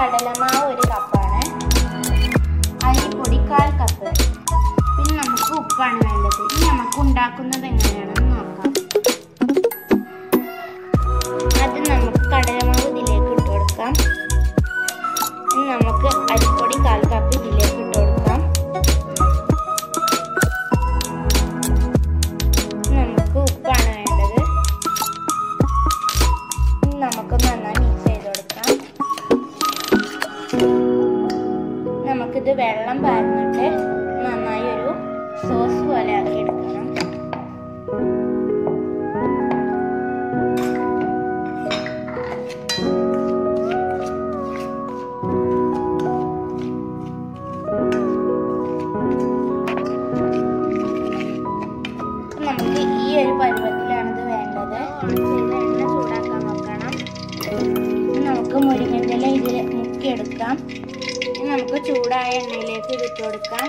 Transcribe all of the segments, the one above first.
കടലമാവ് ഒരു കപ്പാണ് അരിപ്പൊടി കാൽ കപ്പ് പിന്നെ നമുക്ക് ഉപ്പാണ് വേണ്ടത് ഇനി നമുക്ക് ഉണ്ടാക്കുന്നത് എങ്ങനെയാണെന്ന് നോക്കാം ആദ്യം നമുക്ക് കടലമാവ് ഇതിലേക്ക് ഇട്ട് കൊടുക്കാം ഇനി നമുക്ക് അരിപ്പൊടി കാൽ കപ്പ് ഇതിലേക്ക് ഇട്ട് കൊടുക്കാം ഇനി നമുക്ക് ഉപ്പാണ് വേണ്ടത് ഇനി നമുക്ക് നന്നായി മിക്സ് ചെയ്ത് കൊടുക്കാം നമുക്കിത് വെള്ളം പാർന്നിട്ട് നന്നായി ഒരു സോസ് പോലെ ആക്കി എടുക്കണം നമുക്ക് ഈ ഒരു പരുവത്തിലാണ് ഇത് വേണ്ടത് ഓൺ ചെയ്ത് എണ്ണ ചൂടാക്കാൻ വെക്കണം ഇനി നമുക്ക് മുരിങ്ങൻ്റെ ഇതിൽ മുക്കിയെടുക്കാം ഇനി നമുക്ക് ചൂടായ എണ്ണയിലേക്ക് ഇത് ഇട്ട് കൊടുക്കാം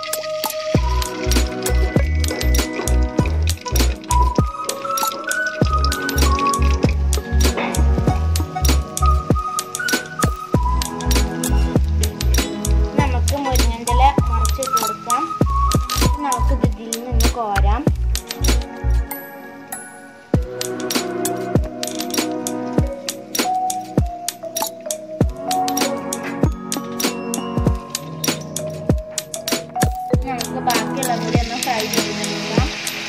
നമുക്ക് മുരിങ്ങൻ്റെ മറിച്ചിട്ട് കൊടുക്കാം നമുക്ക് ഇതിൽ നിന്ന് കോരാം നമുക്ക് ബാക്കിയുള്ള കൂടി ഒന്ന് ഫ്രൈ ചെയ്തെടുക്കാം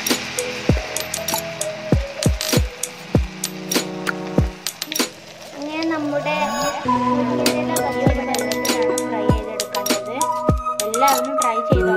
ഇങ്ങനെ നമ്മുടെ മുരിങ്ങയില വലിയൊരു വെള്ളത്തിലാണ് ഫ്രൈ ചെയ്തെടുക്കേണ്ടത് എല്ലാവരും ട്രൈ ചെയ്ത്